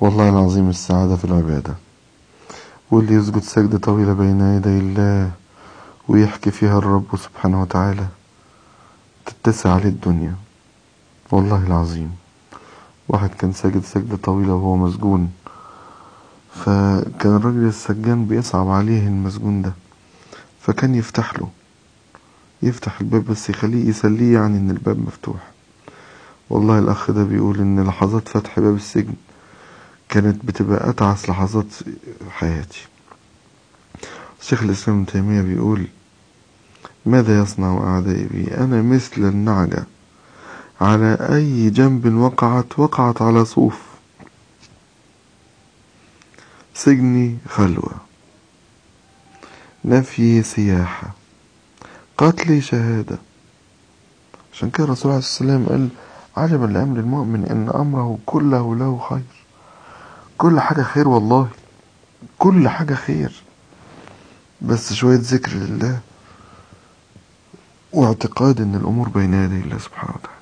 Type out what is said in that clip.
والله العظيم السعادة في العبادة واللي يسجد سجدة طويلة بين يدي الله ويحكي فيها الرب سبحانه وتعالى تتسع عليه الدنيا والله العظيم واحد كان ساجد سجدة طويلة وهو مسجون فكان الراجل السجان بيصعب عليه المسجون ده فكان يفتح له يفتح الباب بس يخليه يسليه يعني ان الباب مفتوح والله الاخ ده بيقول ان لحظات فتح باب السجن كانت بتبقى اتعس لحظات حياتي شيخ الاسلام ابن تيمية بيقول ماذا يصنع اعدائي بي انا مثل النعجة على اي جنب وقعت وقعت على صوف سجني خلوة نفي سياحة قتلي شهادة عشان كده الرسول عليه الصلاة والسلام قال عجبا لأمر المؤمن إن أمره كله له خير كل حاجة خير والله كل حاجة خير بس شوية ذكر لله واعتقاد إن الأمور بين يدي الله سبحانه وتعالى